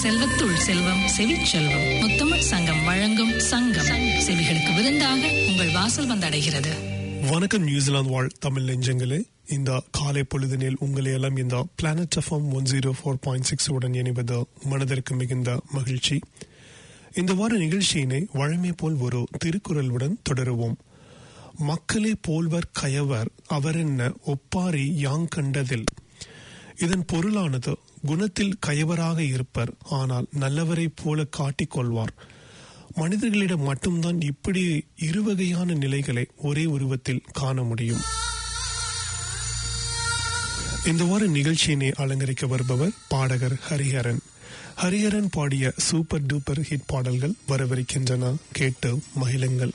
செல்வத்துள் செல்வம் செவிச்செல்வம் முத்தமிழ் சங்கம் வழங்கும் சங்கம் செவிகளுக்கு விருந்தாக உங்கள் வாசல் வந்தடைகிறது வணக்கம் நியூசிலாந்து வாழ் தமிழ் நெஞ்சங்களே இந்த காலை பொழுதினில் உங்களை எல்லாம் இந்த planet FM one zero four point six உடன் இணைவது மனதிற்கு மிகுந்த மகிழ்ச்சி இந்த வார நிகழ்ச்சியினை வழமை போல் ஒரு திருக்குறளுடன் தொடருவோம் மக்களே போல்வர் கயவர் அவரென்ன ஒப்பாரி யாங் கண்டதில் இதன் பொருளானது குணத்தில் கயவராக இருப்பர் ஆனால் நல்லவரைப் போல காட்டிக் கொள்வார் மனிதர்களிடம் மட்டும்தான் இப்படி இருவகையான நிலைகளை ஒரே உருவத்தில் காண முடியும் இந்த வார நிகழ்ச்சியினை அலங்கரிக்க வருபவர் பாடகர் ஹரிஹரன் ஹரிஹரன் பாடிய சூப்பர் டூப்பர் ஹிட் பாடல்கள் வரவிருக்கின்றன கேட்டு மகிழுங்கள்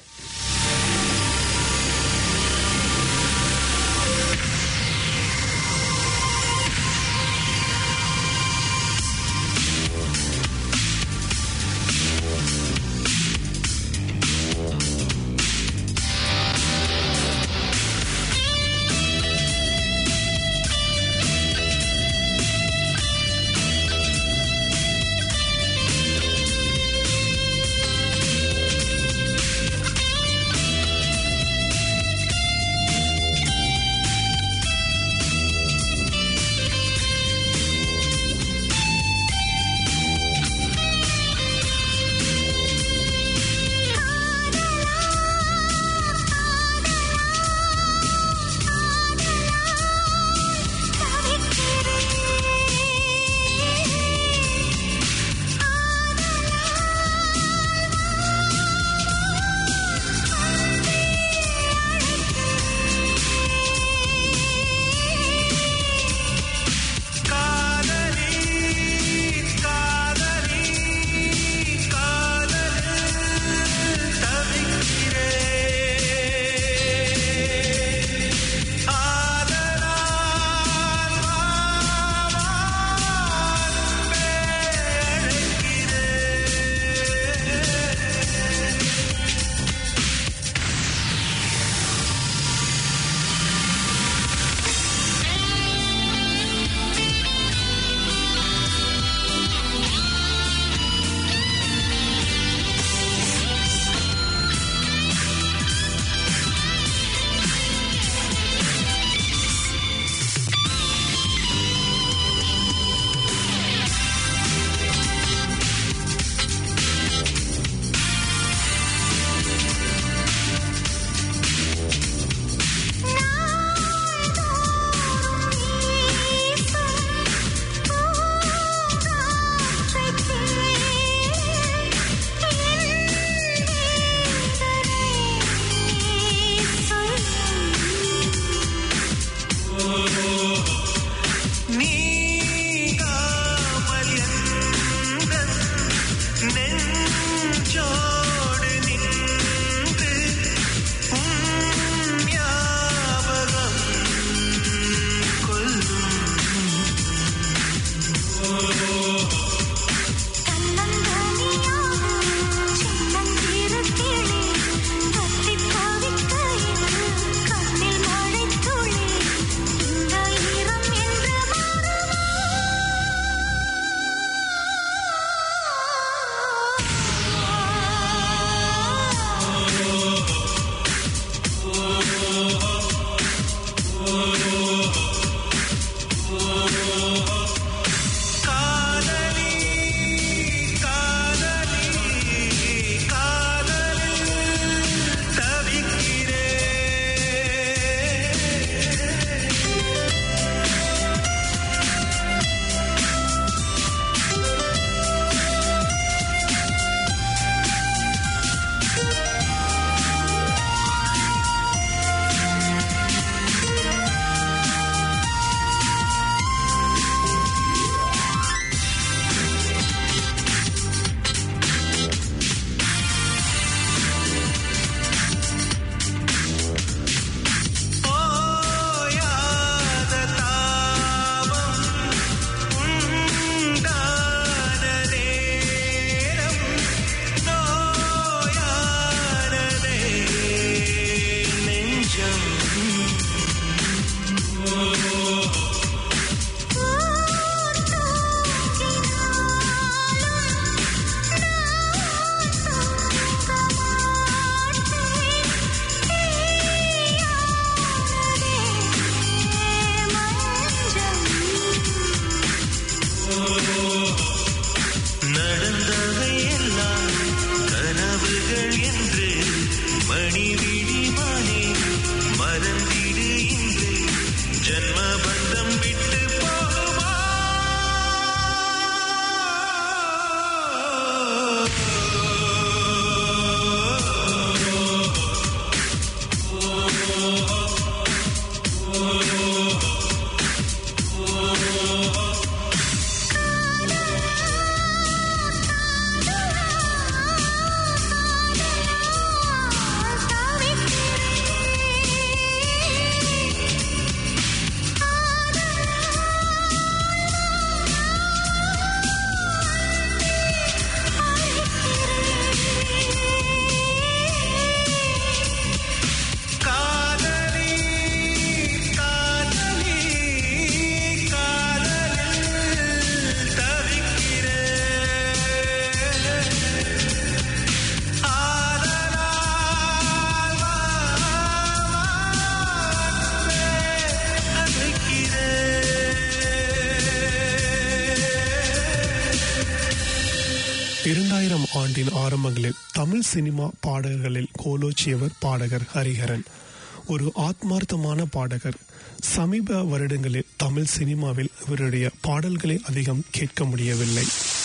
இரண்டாயிரம் ஆண்டின் ஆரம்பங்களில் தமிழ் சினிமா பாடகர்களில் கோலோச்சியவர் பாடகர் ஹரிஹரன் ஒரு ஆத்மார்த்தமான பாடகர் சமீப வருடங்களில் தமிழ் சினிமாவில் இவருடைய பாடல்களை அதிகம் கேட்க முடியவில்லை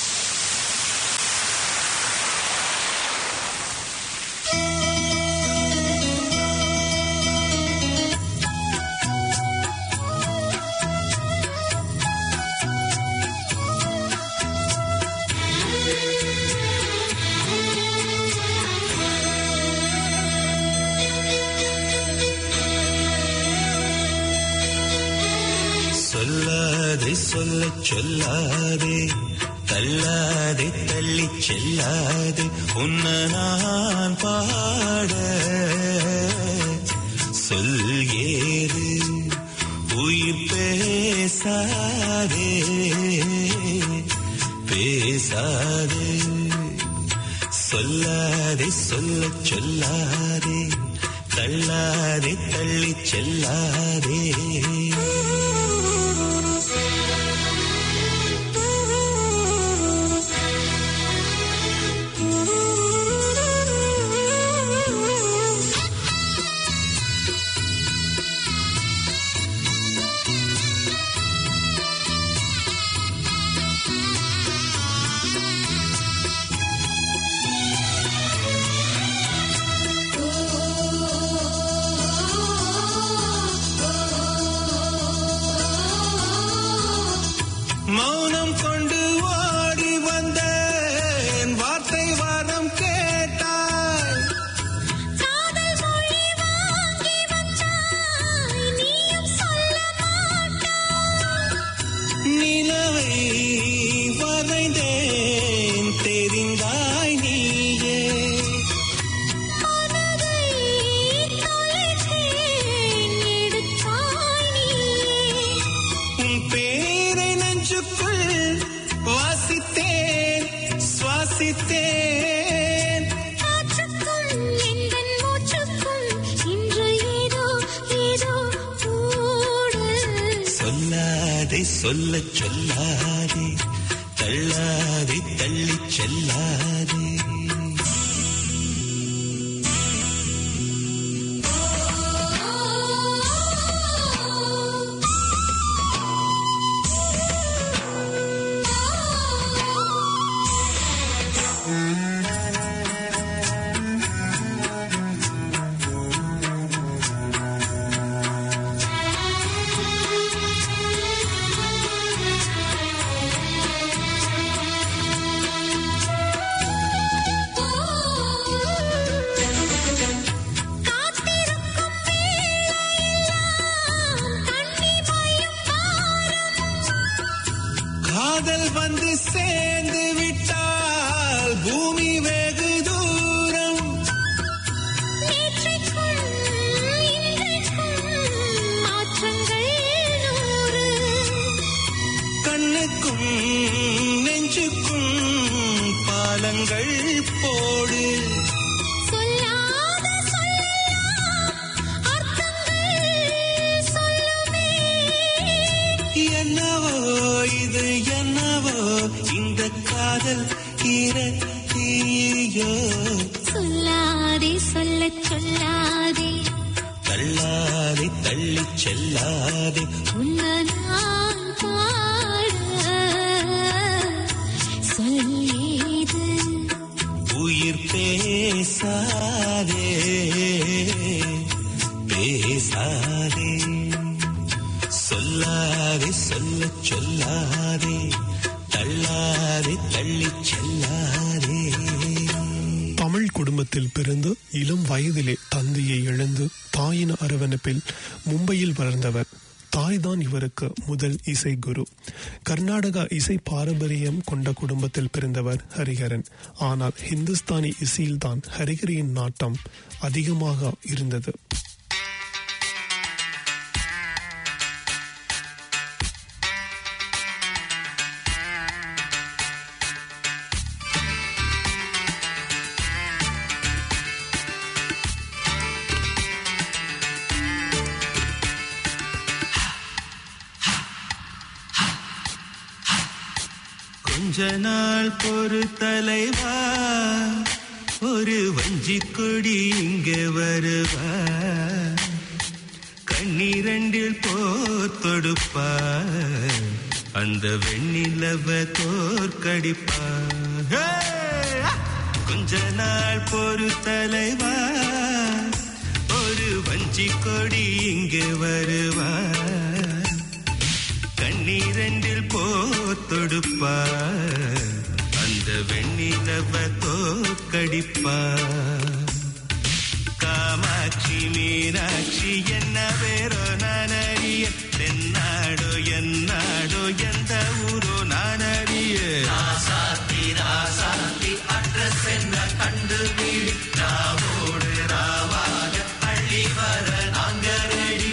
சொல்லாதே சொல்ல சொல்லாதே தள்ளாதே தள்ளி செல்லாதே உன்ன நான் பாட சொல் ஏது உயிர் பேசாதே பேசாதே சொல்லாதே சொல்ல சொல்லாதே தள்ளாதே தள்ளி செல்லாதே மௌனம் கொண்டு ஓடி வந்தேன் வார்த்தை வாரம் கேட்டாய் காதல் மொழி வாங்கி வந்தாய் நீயும் சொல்ல மாட்டாய் நிலவை வரைந்தேன் தெரிந்தாய் நீயே மனதை தொலைத்தேன் எடுத்தாய் நீயே உன் பேரை நெஞ்சுக்குள் வாசித்தேன் சுவாசித்தேன் காற்றுக்குள் எந்தன் மூச்சுக்குள் இன்று ஏதோ ஏதோ கூடல் சொல்லாதே சொல்ல சொல்லாதே தள்ளாதே தள்ளி செல்லாதே காத்திருக்கும் வேளையெல்லாம் கண்ணீர் மயம் காதல் வந்து சேர்ந்து விட்டால் பூமி வெகு தூரம் நேற்றைக்குள் இன்றைக்குள் மாற்றங்கள் நூறு கண்ணுக்கும் நெஞ்சுக்கும் பாலங்கள் போடு சொல்லாத சொல்லலாம் அர்த்தங்கள் சொல்லுமே என்னவோ இது என்னவோ இந்த காதல் தீயோ சொல்லாதே சொல்லச் சொல்லாதே தள்ளாதே தள்ளி செல்லாதே உன்னை நான் பாட சொல்லேது உயிர் பேசாதே பேசாதே சொல்லாதே சொல்ல சொல்லாதே தள்ளாதே தள்ளி செல்லாதே தமிழ் குடும்பத்தில் பிறந்து இளம் வயதிலே தந்தையை இழந்து தாயின் அரவணைப்பில் மும்பையில் வளர்ந்தவர் தாய்தான் இவருக்கு முதல் இசை குரு கர்நாடகா இசை பாரம்பரியம் கொண்ட குடும்பத்தில் பிறந்தவர் ஹரிஹரன் ஆனால் ஹிந்துஸ்தானி இசையில்தான் ஹரிஹரியின் நாட்டம் அதிகமாக இருந்தது கொஞ்ச நாள் பொறு தலைவா ஒரு வஞ்சி கொடி இங்க வருவா கண்ணீரண்டில் போர் தொடுப்பா அந்த வெண்ணிலவ தோற்கடிப்பா ஹே! கொஞ்ச நாள் பொறு தலைவா ஒரு வஞ்சி கொடி இங்க வருவா கண்ணீரண்டில் போத்தொடுப்பா அந்த வெண்ணிலவ தோக்கடிப்பா காமாட்சி மீனாட்சி என்ன பேரோ நான் அறிய தென்னாடோ என்னாடோ எந்த ஊரோ நான் அறிய ராசாத்தி ராசாத்தி அட்ரஸ் என்ன கண்டு வீடு ராவோடு ராவாக அள்ளி வர நாங்க ரெடி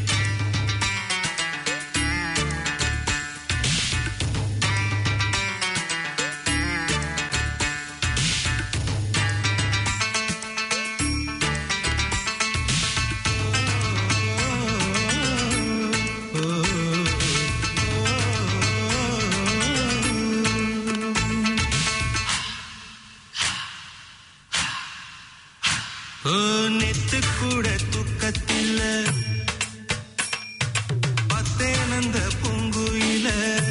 ஓ நெத்து கூட தூக்கத்தில்ல பத்தேனந்த பொங்குயில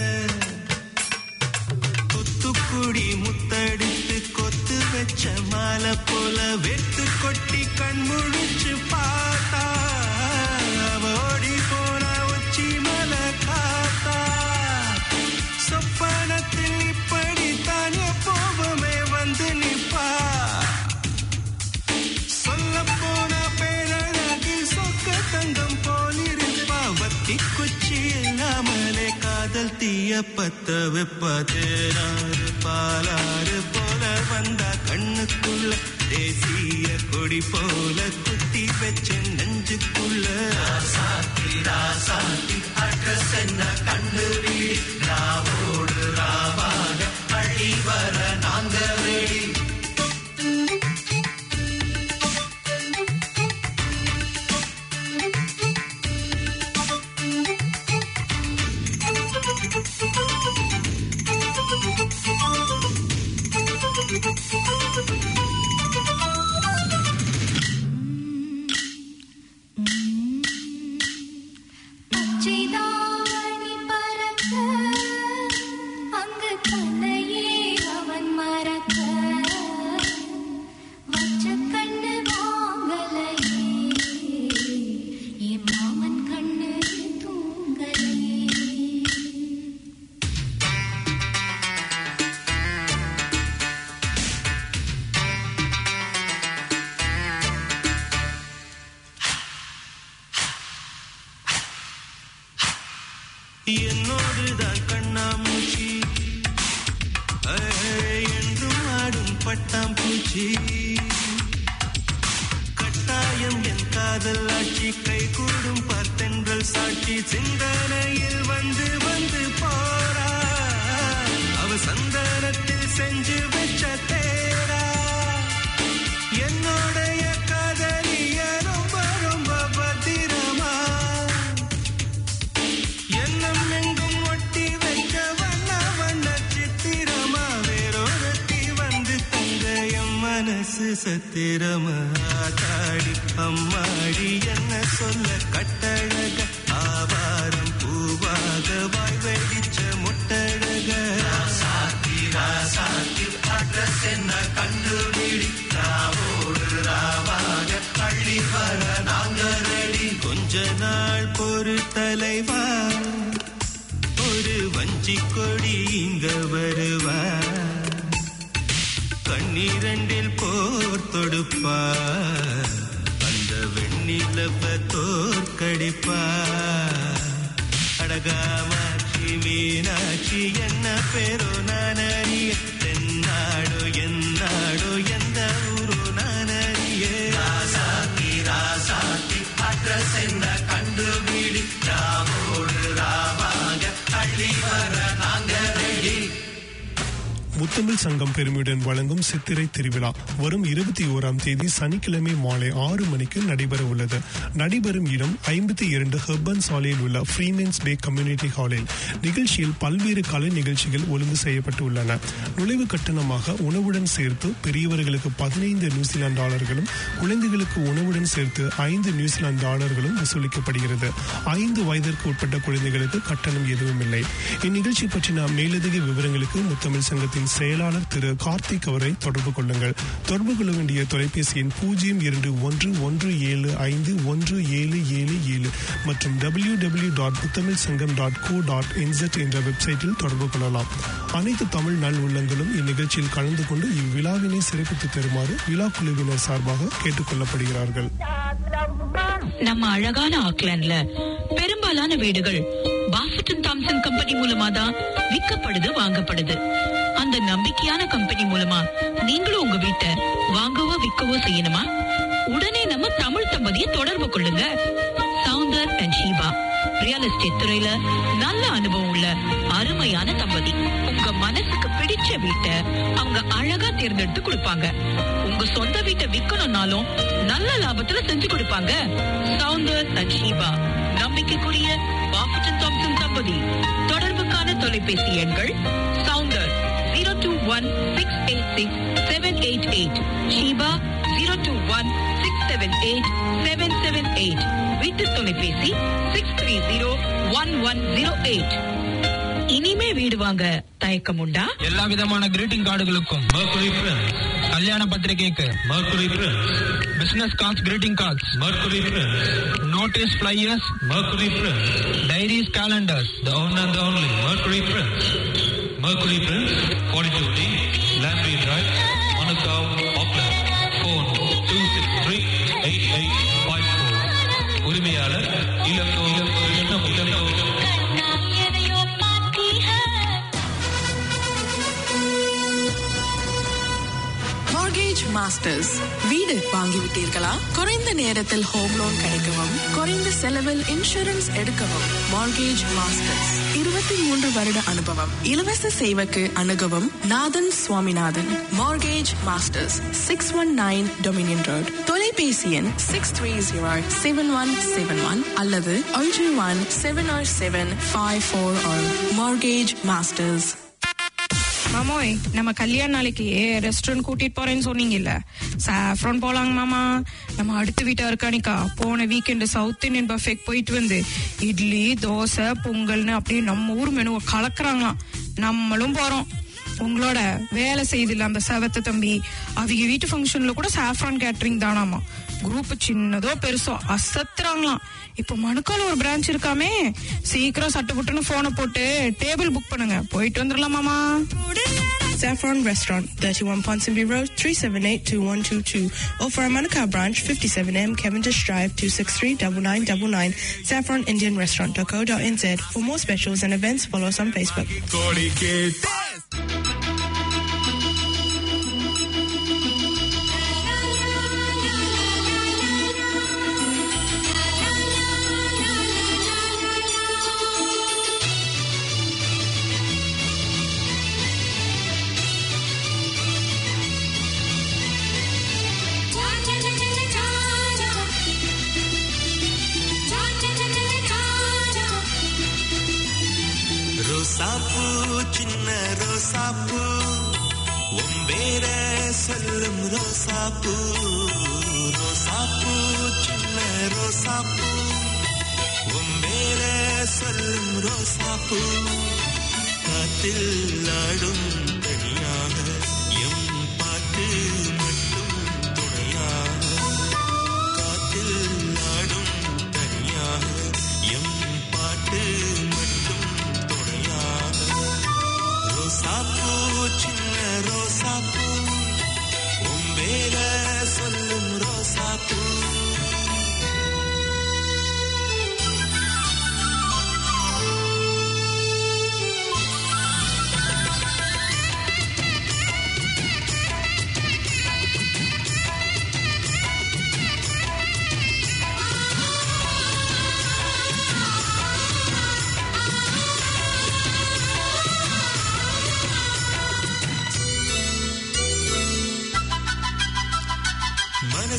கொத்துக்குடி முத்தடித்து கொத்து வச்ச மாலை போல வெத்து கொட்டி கண் முழிச்சு பார்த்தா அவ ஓடி போன உச்சி மலை காத்தா சொப்பனத்தில் இப்படித்தான் எப்போவுமே வந்து நிப்பா சொல்ல போன பேரழகி சொக்க தங்கம் போலிருப்பா வத்தி குச்சி இல்லாமலே காதல் தீய பத்த வெப்ப தேனாறு பாலாறு போல வந்தா கண்ணுக்குள்ள தேசிய கொடி போல குத்தி வச்ச நெஞ்சுக்குள்ள ராசாத்தி ராசாத்தி அட்ரஸ் என்ன கண்டு வீடு ராவோடு ராவாக அழி வர நாங்க ரெடி பச்சைதாவணி பறக்க, அங்கு தன்னையே அவன் மறக்க. வச்ச கண்ணு வாங்கலையே, என் மாமன் கண்ணு தூங்கலையே என்னோடுதான் கண்ணாமூச்சி ஐ, என்றும் ஆடும் பட்டாம்பூச்சி கட்டாயம் என் காதல் ஆட்சி கை கூடும் பார்த்தென்றல் சாட்சி சிந்தனையில் வந்து வந்து போறா அவ சந்தனத்தில் செஞ்சு வச்ச தேரா என்னுடைய காதலிய ரொம்ப ரொம்ப பத்திரமா எண்ணம் எங்கும் ஒட்டி வைக்க வண்ண வண்ண சித்திரமா வேறொருத்தி வந்து தங்க என் மனசு சத்திரமா தாடி அம்மாடி என்ன சொல்ல கட்டழக ஆவாரம் பூவாக வாய் வெடிச்ச முட்டழக ராசாத்தி ராசாத்தி அட்ரஸ் என்ன கண்டு வீடி ராவோடு ராவாக பள்ளி வர நாங்க ரெடி கொஞ்ச நாள் பொறு தலைவா ஒரு வஞ்சி கொடி இங்க வருவா கண்ணீரண்டில் போர் தொடுப்பா அந்த வெண்ணிலவ தோற்கடிப்பா அடகாமாட்சி மீனாட்சி என்ன பேரோ நான் அறிய தென்னாடோ என்னாடோ எந்த ஊரோ நான் அறிய ராசாத்தி ராசாத்தி அட்ரஸ் என்ன கண்டு வீடு ராவோடு ராவாக அள்ளி வர நாங்க ரெடி முத்தமிழ் சங்கம் பெருமையுடன் வழங்கும் சித்திரை திருவிழா வரும் இருபத்தி ஓராம் தேதி சனிக்கிழமை மாலை ஆறு மணிக்கு நடைபெற உள்ளது நடைபெறும் இடம் ஐம்பத்தி இரண்டு ஹெர்பன் சாலையில் உள்ள ஃப்ரீமென்ஸ் பே கம்யூனிட்டி ஹாலில் நிகழ்ச்சியில் பல்வேறு கலை நிகழ்ச்சிகள் ஒழுங்கு செய்யப்பட்டு உள்ளன நுழைவு கட்டணமாக உணவுடன் சேர்த்து பெரியவர்களுக்கு பதினைந்து நியூசிலாந்து டாலர்களும் குழந்தைகளுக்கு உணவுடன் சேர்த்து ஐந்து நியூசிலாந்து டாலர்களும் வசூலிக்கப்படுகிறது ஐந்து வயதிற்கு உட்பட்ட குழந்தைகளுக்கு கட்டணம் எதுவும் இல்லை இந்நிகழ்ச்சி பற்றின மேலதிக விவரங்களுக்கு முத்தமிழ் சங்கத்தின் செயலாளர் திரு கார்த்திக் அவரை தொடர்பு கொள்ளுங்கள் தொடர்பு கொள்ள வேண்டிய தொலைபேசி எண் பூஜ்ஜியம் இரண்டு ஒன்று ஒன்று ஏழு ஐந்து ஒன்று ஏழு ஏழு ஏழு மற்றும் டபிள்யூ டபிள்யூ டாட் முத்தமிழ் சங்கம் டாட் கோ டாட் என்செட் என்ற வெப்சைட்டில் தொடர்பு கொள்ளலாம் அனைத்து தமிழ் நல் உள்ளங்களும் இந்நிகழ்ச்சியில் கலந்து கொண்டு இவ்விழாவினை சிறப்பித்து தருமாறு விழா குழுவினர் சார்பாக கேட்டுக்கொள்ளப்படுகிறார்கள் நம்ம அழகான ஆக்லாண்ட்ல பெரும்பாலான வீடுகள் பாஃபட்டன் தாம்சன் கம்பெனி மூலமா தான் விற்கப்படுது வாங்கப்படுது அந்த நம்பிக்கையான கம்பெனி மூலமா நீங்களும் உங்க வீட்டை வாங்கவோ விற்கவோ செய்யணுமா உடனே நம்ம தமிழ் தம்பதியை தொடர்பு கொள்ளுங்க Soundar and Sheeba real estate துறையில நல்ல அனுபவம் உள்ள அருமையான தம்பதி உங்க மனசுக்கு பிடிச்ச வீட்டை அவங்க அழகா தேர்ந்தெடுத்து கொடுப்பாங்க உங்க சொந்த வீட்டை விக்கணும்னாலும் நல்ல லாபத்துல செஞ்சு கொடுப்பாங்க சவுந்தர் அண்ட் ஷீபா நம்பிக்கைக்குரிய பாஃபட்டன் தாம்சன் தம்பதி தொடர்புக்கான தொலைபேசி எண்கள் Soundar zero two one six eight six seven eight eight Sheeba zero two one six seven eight seven seven eight வீட்டு தொலைபேசி six three zero one one zero eight இனிமே வீடு வாங்க தயக்கம் உண்டா எல்லா விதமான கிரீட்டிங் கார்டுகளுக்கும் Mercury Prince, கல்யாண பத்திரிகைக்கு Mercury Prince, business cards greeting cards Mercury Prince, notice flyers Mercury Prince, diaries calendars the one and the only Mercury Prince. Mercury Prince, 42D, Landry Drive, Manukau, Auckland. Phone 263-8854. உரிமையாளர் இலக்கோ இலக்கோ இலக்கோ இலக்கோ எதையோ பார்த்தீங்க mortgage masters வீடு வாங்கிவிட்டீர்களா குறைந்த நேரத்தில் home loan கிடைக்கவும் குறைந்த செலவில் insurance எடுக்கவும் மார்கேஜ் மாஸ்டர்ஸ் இருபத்தி மூன்று வருட அனுபவம் இலவச சேவைக்கு அணுகவும் Nathan Swaminathan mortgage masters six one nine Dominion Road தொலைபேசி எண் six three zero seven one seven one அல்லது ஒன்று one seven or seven five four mortgage masters மாமோய் நம்ம கல்யாண நாளைக்கு ரெஸ்டாரண்ட் கூட்டிட்டு போறேன்னு சொன்னீங்கல்ல சாஃப்ரான் போலாங்க மாமா நம்ம அடுத்த வீட்டா இருக்கானிக்கா போன வீக்கெண்டு சவுத் இந்தியன் பஃபேக் போயிட்டு வந்து இட்லி தோசை பொங்கல்னு அப்படியே நம்ம ஊர் மெனுவை கலக்குறாங்களாம் நம்மளும் போறோம் உங்களோட வேலை செய்தில்ல அந்த செவத்த தம்பி அவங்க வீட்டு ஃபங்க்ஷன்ல கூட சாஃப்ரான் கேட்டரிங் தானாமா குரூப் சின்னதோ பெருசோ அசத்துறாங்களாம் இப்போ மணுக்கால ஒரு பிரான்ச் இருக்காமே சீக்கிரம் சட்டு புட்டுன்னு போனை போட்டு டேபிள் புக் பண்ணுங்க போயிட்டு வந்துடலாம் மாமா Saffron Restaurant, 31 Ponsonby Road, 378-2122. Or for our Manukau branch, 57M Cavendish Drive, 263-9999. Saffron Indian Restaurant.co.nz. For more specials and events, follow us on Facebook. ரோசாப்பூ சின்ன ரோசாப்பூ உம்பேர சொல்லும் ரோசாப்பூ ரோசாப்பூ சின்ன ரோசாப்பூ உம்பேர சொல்லும் ரோசாப்பூ காத்தில் ஆடும் தனியாக எம் பாட்டு மட்டும் துணையாக காத்தில் ஆடும் தனியாக எம் பாட்டு மட்டும் துணையாக ரோசாப்பூ சின்ன ரோசாப்பூ உம்பேர சொல்லும் ரோசாப்பூ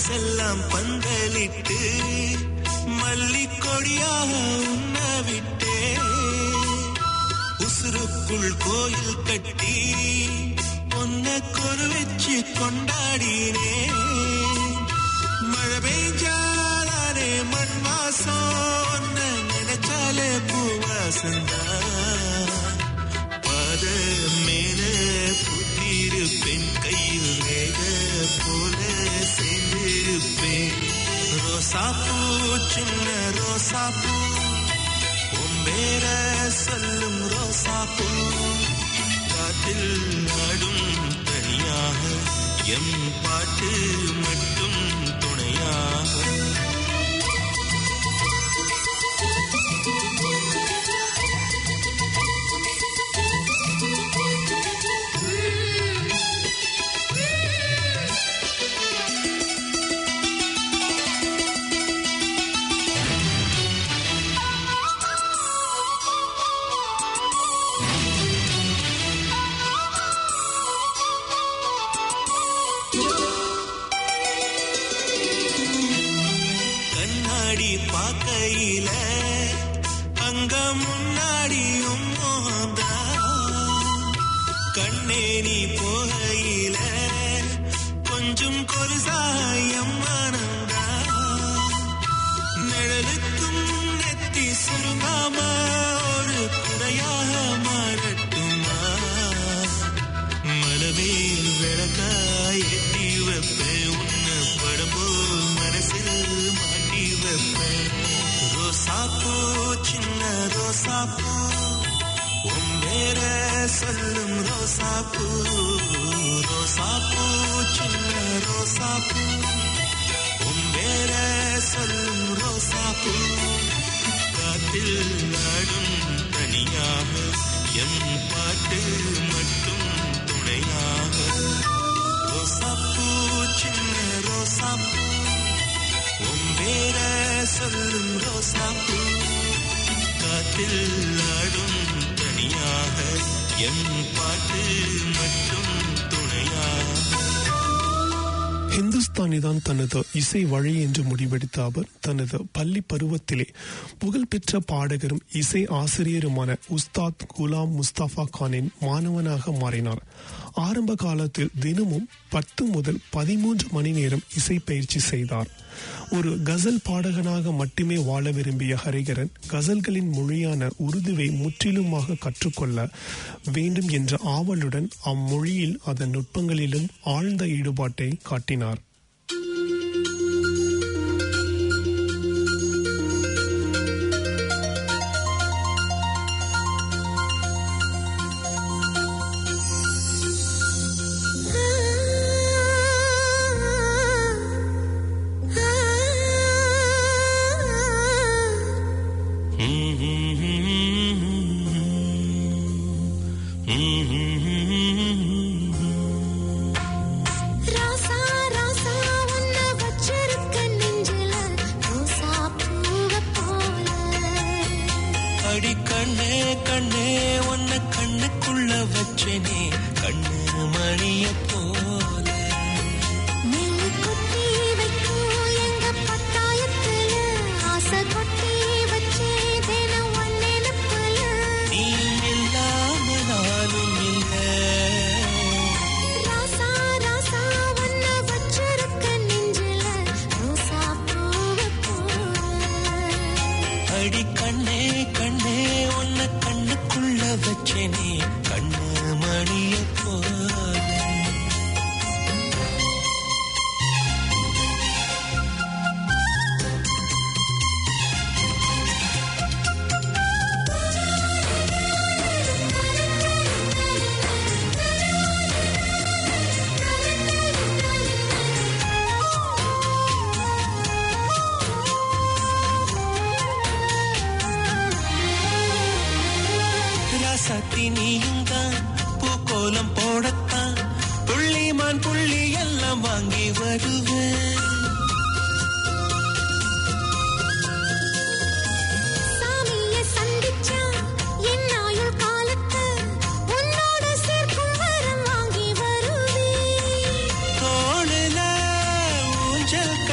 மனசெல்லாம் பந்தலிட்டு மல்லிக்கொடியாக உன்ன விட்டே உசுருக்குள் கோயில் கட்டி பொன்ன கொரு வச்சு கொண்டாடினே மழை பெய்ஞ்சாலே மண் வாசம் உன்னை நினைச்சாலே பூவாசந்தா பாத மேல புத்திருப்பேன் கையில் வேக போல சேர்ந்திருப்பேன் ரோசாப்பூ சின்ன ரோசாப்பூ உம்பேர சொல்லும் ரோசாப்பூ காற்றில் நாடும் தனியாக எம் பாட்டு மட்டும் துணையாக கண்ணாடி பார்க்கையில அங்க முன்னாடியும் மோகந்தா கண்ணே நீ போகையில கொஞ்சம் கொலுசாயம் ஆனந்தா நிழலுக்கும் நெத்தி சுருங்காம ஒரு குறையாக மாறட்டுமா மலவேல் விளக்காய் எட்டி வைப்பேன் உன்னை படம்போ மனசில் மாட்டி வைப்பேன் ரோசாப்பூ சின்ன ரோசாப்பூ உன் பேர சொல்லும் ரோசாப்பூ ரோசாப்பூ சின்ன ரோசாப்பூ உன் பேர சொல்லும் ரோசாப்பூ காத்தில் நாடும் தனியாக எம் பாட்டு மட்டும் துணையாக ரோசாப்பூ சின்ன ரோசாப்பூ உன் பேர சொல்லும் ரோசாப்பூ காத்தில் நாடும் தனியாக எம் பாட்டு மட்டும் துணையாக ஹிந்துஸ்தானி தான் தனது இசை வழி என்று முடிவெடுத்த அவர் தனது பள்ளி பருவத்திலே புகழ்பெற்ற பாடகரும் இசை ஆசிரியருமான உஸ்தாத் குலாம் முஸ்தபா கானின் மாணவனாக மாறினார் ஆரம்ப காலத்தில் தினமும் பத்து முதல் பதிமூன்று மணி நேரம் இசை பயிற்சி செய்தார் ஒரு கசல் பாடகனாக மட்டுமே வாழ விரும்பிய ஹரிகரன் கசல்களின் மொழியான உருதுவை முற்றிலுமாக கற்றுக்கொள்ள வேண்டும் என்ற ஆவலுடன் அம்மொழியில் அதன் நுட்பங்களிலும் ஆழ்ந்த ஈடுபாட்டை காட்டினார் ராசா ராசா உன்னை வச்சிருக்க நெஞ்சில ரோசா பூவை போல அடி கண்ணே கண்ணே உன்னை கண்ணுக்குள்ள வச்சேனே கண்ணு மணிய போல நெல்லு கொட்டி வைக்கும் எங்க பத்தாயத்துல ஆசை கொட்டி வச்சே தினம் உன் நினைப்புல நீ இல்லாம நானும் இல்லை ராசா ராசா உன்னை வச்சிருக்க நெஞ்சில ரோசா பூவை போல அடி கண்ணே கண்ணே உன்னை கண்ணுக்குள்ள வச்சேனே கண்ணு மணிய போல ராசாத்தி நீயும் தான் பூக்கோலம் போடத்தான் புள்ளிமான் புள்ளி எல்லாம் வாங்கி வருவேன் சாமியை சந்திச்சா என் ஆயுள் காலத்தை உன்னோட சேர்க்கும் வரம் வாங்கி வருவேன் தோளுல ஊஞ்சல்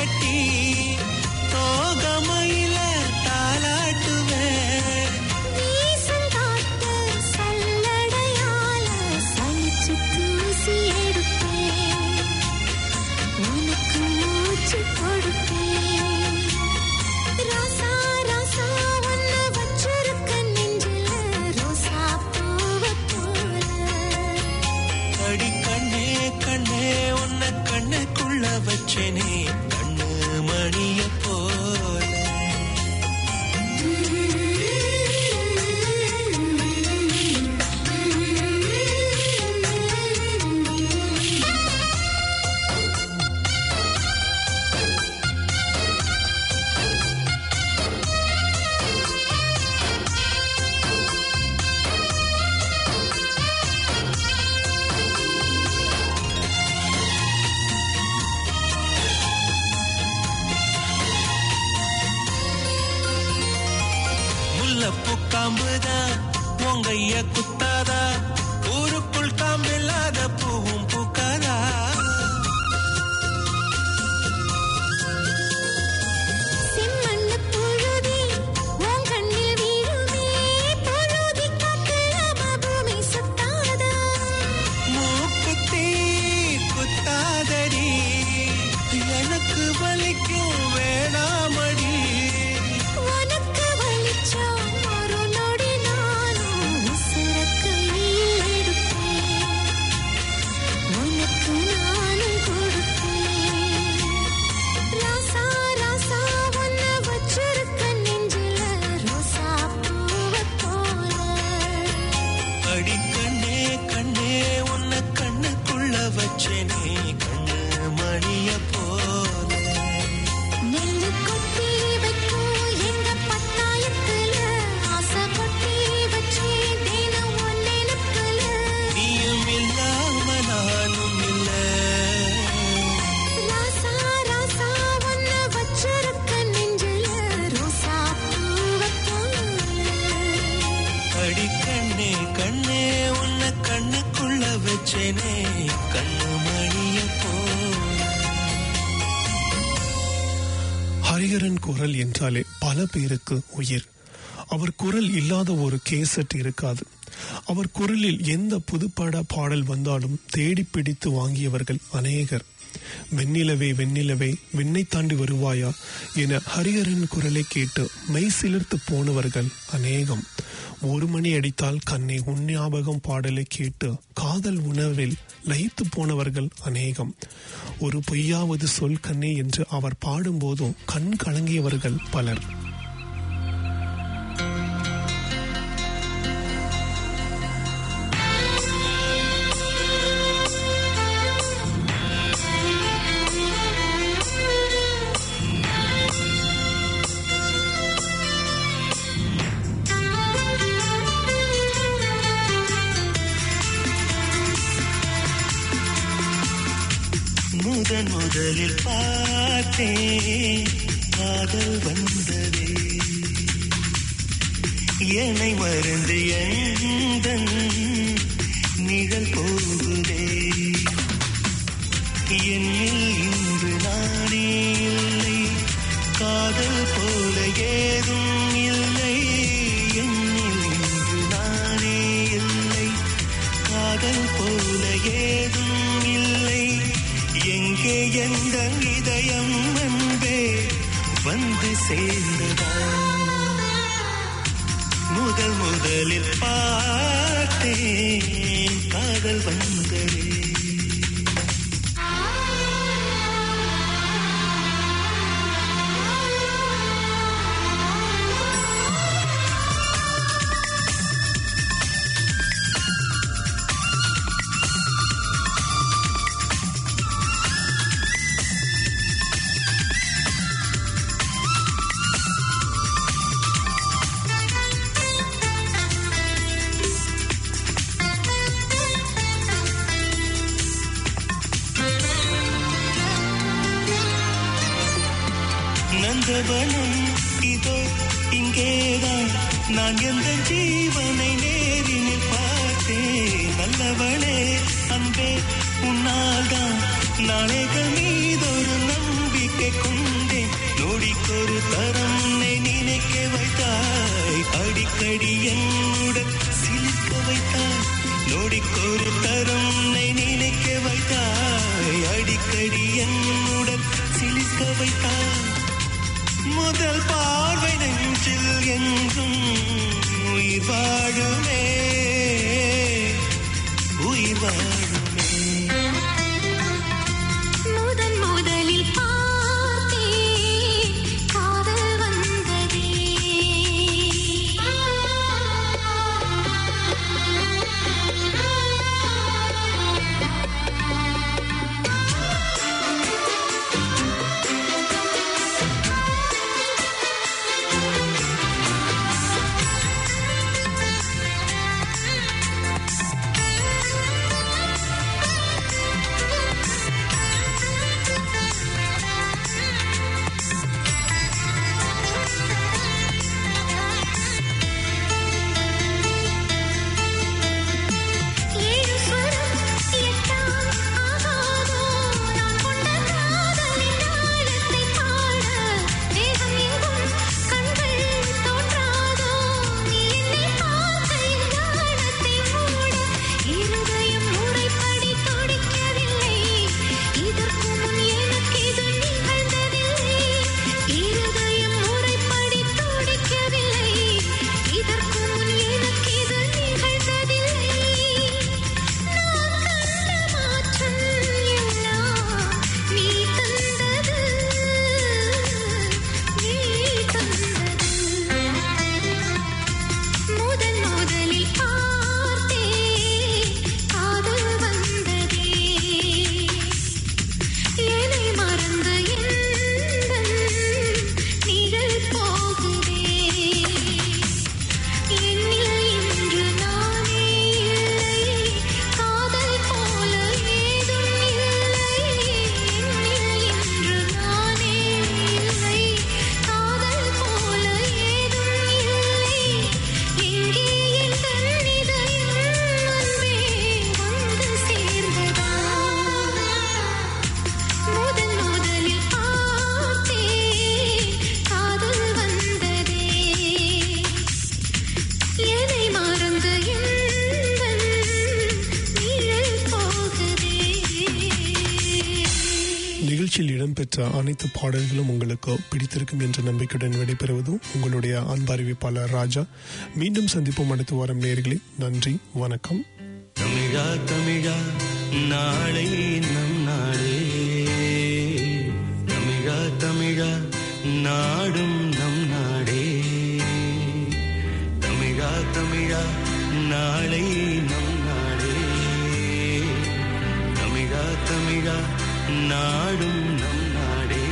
முல்லப்பூ காம்புதான் உங்கைய குத்தாதா ஊருக்குள் காம்பில்லாத பூவும் பூக்காதா செம்மண்ணு புழுதி உன் கண்ணில் வீழுமே புழுதி காக்கலாமா பூமி சுத்தாதா மூக்குத்தி குத்தாதடி எனக்கு வலிக்கும் வேணாமடி உனக்கு வலிச்சா ஒரு நொடி நானும் உசுர கையில் எடுப்பேன் உனக்கு நானும் கொடுப்பேன் ராசா ராசா உன்னை வச்சிருக்க நெஞ்சில ரோசா பூவை போல அடி கண்ணே கண்ணே உன்னை கண்ணுக்குள்ள வச்சேனே கண்ணு மணிய போல நெல்லு கொட்டி வைக்கும் எங்க பத்தாயத்துல ஆசை கொட்டி வச்சே தினம் உன் நினைப்புல நீயும் இல்லாம நானும் இல்ல ராசா ராசா உன்னை வச்சிருக்க நெஞ்சில ரோசா பூவை போல அடி கண்ணே கண்ணே உன்னை கண்ணுக்குள்ள வச்சேனே கண்ணு மணிய போல ஹரிஹரன் குரல் என்றாலே பல பேருக்கு உயிர் அவர் குரல் இல்லாத ஒரு கேசட் இருக்காது அவர் குரலில் எந்த புதுப்பட பாடல் வந்தாலும் தேடி பிடித்து வாங்கியவர்கள் அநேகர் வெண்ணிலவே வெண்ணிலவே விண்ணை தாண்டி வருவாயா என ஹரிஹரன் குரலை கேட்டு மெய் சிலிர்த்து போனவர்கள் அநேகம் ஒரு மணி அடித்தால் கண்ணே உன் ஞாபகம் பாடலை கேட்டு காதல் உணர்வில் லயித்து போனவர்கள் அநேகம் ஒரு பொய்யாவது சொல் கண்ணே என்று அவர் பாடும்போதும் கண் கலங்கியவர்கள் பலர் முதன் முதலில் பார்த்தேன் காதல் வந்ததே என்னை மறந்து எந்தன் நிழல் போகுதே என்னில் இன்று நானே இல்லை காதல் போல ஏதும் இல்லை என்னில் இன்று நானே இல்லை காதல் போல ஏதும் இல்லை எங்கே எந்த இதயம் அன்பே வந்து சேர்ந்ததா முதல் முதலில் பார்த்தேன் காதல் வந்ததே நந்தவனம் இதோ இங்கேதான் நான் எந்த ஜீவனை நேரினில் பார்த்தேன் நல்லவளே அன்பே உன்னால்தான் நாளைகள் மீதொரு நம்பிக்கை கொண்டேன் நொடிக்கொரு தரம் உன்னை நினைக்க வைத்தாய் அடிக்கடி என்னுடன் சிலிர்க்க வைத்தாய் நொடிக்கொரு தரம் உன்னை நினைக்க வைத்தாய் அடிக்கடி என்னுடன் சிலிர்க்க வைத்தாய் முதல் பார்வை நெஞ்சில் என்றும் உயிர் வாழுமே உயிர் வாழுமே முதன் முதலில் பார்த்தேன் காதல் வந்ததே நிகழ்ச்சியில் இடம்பெற்ற அனைத்து பாடல்களும் உங்களுக்கு பிடித்திருக்கும் என்ற நம்பிக்கையுடன் விடைபெறுவதும் உங்களுடைய அன்பறிவிப்பாளர் ராஜா மீண்டும் சந்திப்போம் அடுத்த வாரம் நேர்களே நன்றி வணக்கம் தமிழா தமிழா நாளை நம் நாடே தமிழா தமிழா நாடும் நம் நாடே தமிழா தமிழா நாளை நம் நாடே தமிழா தமிழா நாடும் நம் நாடே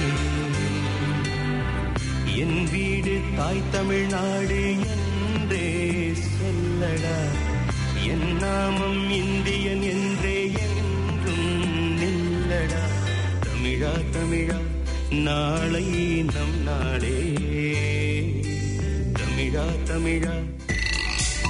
என் வீடு தாய் தமிழ்நாடு என்றே சொல்லடா என் நாமம் இந்தியன் என்றே என்றும் நில்லடா தமிழா தமிழா நாளை நம் நாளே தமிழா தமிழா